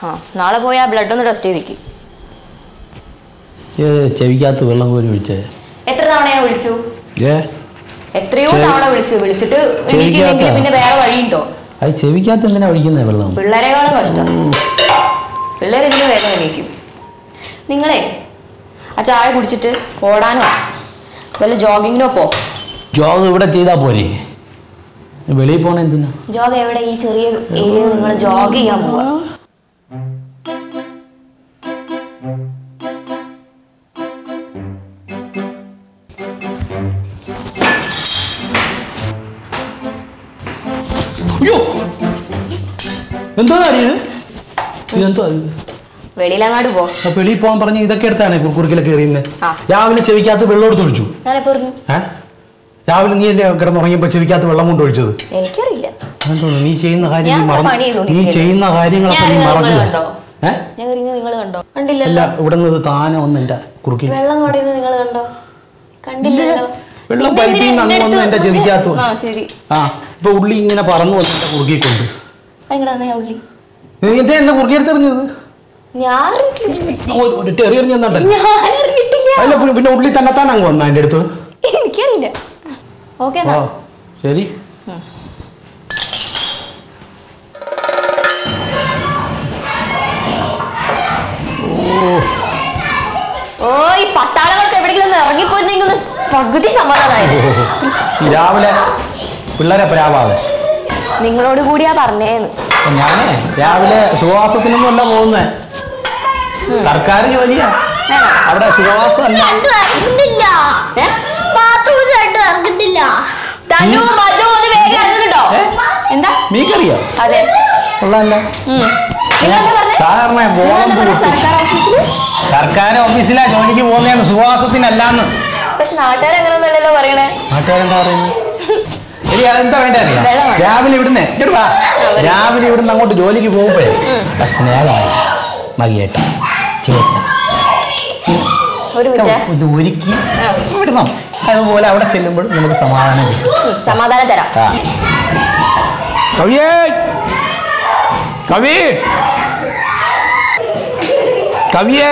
ആ നാളെ പോയി ആ ബ്ലഡ് ഒന്ന് ടെസ്റ്റ് ചെയ്തിക്ക് ഏ ചെവിക്കകത്ത് വെള്ളം കോരി ഒഴിച്ചേ എത്ര തവണ ഞാൻ വിളിച്ചു ഏ എത്രയോ ചെവി- തവണ വിളിച്ചു വിളിച്ചിട്ട് ചെവിക്കകത്താ? എനിക്കില്ലെങ്കിൽ പിന്നെ വേറെ വഴിയുണ്ടോ അത് ചെവിക്കകത്ത് എന്തിനാ ഒഴിക്കുന്നത് വെള്ളം പിള്ളേരെക്കാളും കഷ്ടം പിള്ളേർ ഇതിന് വേഗം എണീക്കും നിങ്ങളെ ആ ചായ കുടിച്ചിട്ട് ഓടാനോ വല്ല ജോഗിങ്ങിനോ പോ ജോഗ് ഇവിടെ ചെയ്താൽ പോരെ വെളിയിൽ പോണ എന്തിനാ ജോഗ് എവിടെ ഈ ചെറിയ ഏരിയയിൽ നിങ്ങൾ ജോഗ് ചെയ്യാൻ പോവാ അയ്യോ എന്തോ ഇത് ഇതെന്തോ ഇത് വെളിയിലങ്ങാട് പോ ആ വെളിയിൽ പോകാൻ പറഞ്ഞ് ഇതൊക്കെ എടുത്താണ് കുറുക്കിലൊക്കെ എറിയുന്നത് ആ. രാവിലെ ചെവിക്കകത്ത് വെള്ളം എടുത്ത് ഒഴിച്ചു ഞാനിപ്പോ പറഞ്ഞു ഏ രാവിലെ നീ അല്ലേ കിടന്നുറങ്ങിയപ്പോൾ ചെവിക്കകത്ത് വെള്ളം കൊണ്ട് ഒഴിച്ചത് എനിക്കറിയില്ല അതെന്തോന്ന് നീ ചെയ്യുന്ന കാര്യം ഞാൻ നീ മറന്നു പണി നീ ചെയ്തുകൊണ്ടിരിക്കുകയാണ്. ചെയ്യുന്ന കാര്യങ്ങളൊക്കെ ഞാൻ നീ നിങ്ങൾ മറന്നു കണ്ടോ? ഏ ഞാൻ കറിയുന്നത് നിങ്ങൾ കണ്ടോ അല്ല കണ്ടില്ലല്ലോ ഇവിടെ നിന്ന് താനെ ഒന്ന് എൻ്റെ കുറുക്കിൽ വെള്ളം കുടയുന്നത് നിങ്ങൾ കണ്ടോ കണ്ടില്ലല്ലോ വെള്ളം പിന്നെ പൈപ്പിൽ നിന്ന് എന്തിനാ അങ്ങ് വന്ന് എൻ്റെ എൻ്റെ അടുത്ത് ചെവിക്കകത്ത് ആ വന്നു. ശരി ആ ഇപ്പൊ ഉള്ളി ഇങ്ങനെ പറന്നു വന്ന് എൻ്റെ കുറുക്കി കൊണ്ട് ഭയങ്കര ഞാൻ ഉള്ളി നീ എന്താ എന്നെ കുറുക്കി എടുത്തെറിഞ്ഞത് ഞാൻ അറിയിട്ടില്ല. ഒരു- ഒരു ടെറി എറിഞ്ഞെന്നുണ്ടല്ലോ ഞാൻ അറിയിട്ടില്ല അല്ല പിന്നെ- പിന്നെ ഉള്ളി തന്നെത്താൻ അങ്ങ് വന്ന എൻ്റെ അടുത്ത് എനിക്കറിയില്ല ഓക്കെ ആ ശരി ഓ ഈ പട്ടാളങ്ങളൊക്കെ എവിടെയെങ്കിലും ഒന്ന് ഇറങ്ങിപ്പോയിരുന്നെങ്കിൽ ഒന്ന് പകുതി സമാധാനമായിരുന്നു രാവിലെ പിള്ളേരെ പ്രാവാതെ നിങ്ങളോട് കൂടിയാ പറഞ്ഞേന്ന് ഞാനേ രാവിലെ സുഖവാസത്തിനൊന്നും അല്ല പോകുന്നേ സർക്കാർ ജോലിയാ വേണോ? അവിടെ സുഖവാസം അല്ല ഏ? തനു മധു ഒന്ന് വേഗം ഇറങ്ങുന്നുണ്ടോ ഏ? എന്താ മീക്കറിയോ അതെ കൊള്ളാല്ല ഉം. നിങ്ങളെന്താ പറഞ്ഞേ? സാറിനെ നിങ്ങളെന്താ പറഞ്ഞേ? ബോളം സർക്കാർ ഓഫീസിൽ സർക്കാർ ഓഫീസിലാ ജോലിക്ക് പോകുന്നതാണ് സുഖവാസത്തിനല്ലാന്ന് പക്ഷെ നാട്ടുകാർ അങ്ങനെയൊന്നുമല്ലല്ലോ പറയണേ നാട്ടുകാരെന്താ പറയുന്നത് ശരി അതെന്താ വേണ്ട അറിയാം വെള്ളം വേണം. രാവിലെ ഇവിടുന്ന് ഇങ്ങോട്ട് വാ. രാവിലെ ഇവിടുന്ന് അങ്ങോട്ട് ജോലിക്ക് പോകുമ്പോഴേ ആ സ്നേഹമായി മകിയേട്ട ചേട്ട ഒരു മിനിറ്റ് ഇത് ഒരുക്കി വിടണം അതുപോലെ അവിടെ ചെല്ലുമ്പോൾ നമുക്ക് സമാധാനം കിട്ടും ഉം, സമാധാനം തരാം ആ. കവിയേ കവി കവിയേ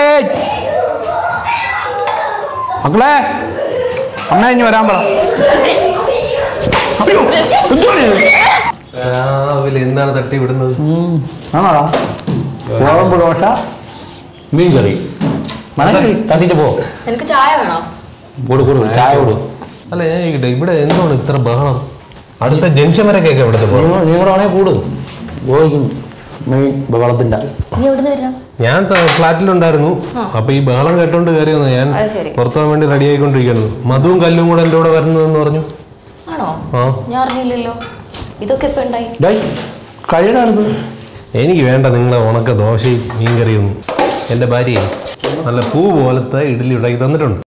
മക്കളെ അമ്മ ഇനി വരാൻ പറ അയ്യോ, എന്തുവാണ് ഇത്? രാവിലെ എന്താണ് തട്ടി വിടുന്നത് ഉം, ആണോടാ ഗോതമ്പ് ദോശ മീൻ കറി മനസ്സിൽ തന്നിട്ട് പോ എനിക്ക് ചായ വേണോ കൊടു കൊടു ചായ കൊടു അല്ല ഞാൻ ചോദിക്കട്ടെ ഇവിടെ എന്താണ് ഇത്ര ബഹളം അടുത്ത ജംഗ്ഷൻ വരെ കേൾക്കാം ഇവിടുത്തെ ബഹളം നീങ്ങളാണെ കൂട് ഗോയിക്കും മെയിൻ ബഹളത്തിൻ്റെ നീ എവിടുന്ന് വരണം ഞാൻ ത- ഫ്ലാറ്റിലുണ്ടായിരുന്നു അപ്പൊ ഈ ബഹളം കേട്ടോണ്ട് കയറി വന്നു ഞാൻ അത് ശരി. പുറത്തു പോകാൻ വേണ്ടി റെഡി ആയിക്കൊണ്ടിരിക്കുന്നത് മധുവും കല്ലും കൂടെ എൻ്റെ കൂടെ വരുന്നതെന്ന് പറഞ്ഞു ആണോ ആ ഞാൻ അറിഞ്ഞില്ലല്ലോ ഇതൊക്കെ ഇപ്പൊ ഉണ്ടായി ഡേയ് കഴിയടാണിത് എനിക്ക് വേണ്ട നിങ്ങളെ ഉണക്ക ദോശയും മീൻകറിയൊന്നും എൻ്റെ ഭാര്യയെ നല്ല പൂ പോലത്തെ ഇഡ്ഡലി ഉണ്ടാക്കി തന്നിട്ടുണ്ട്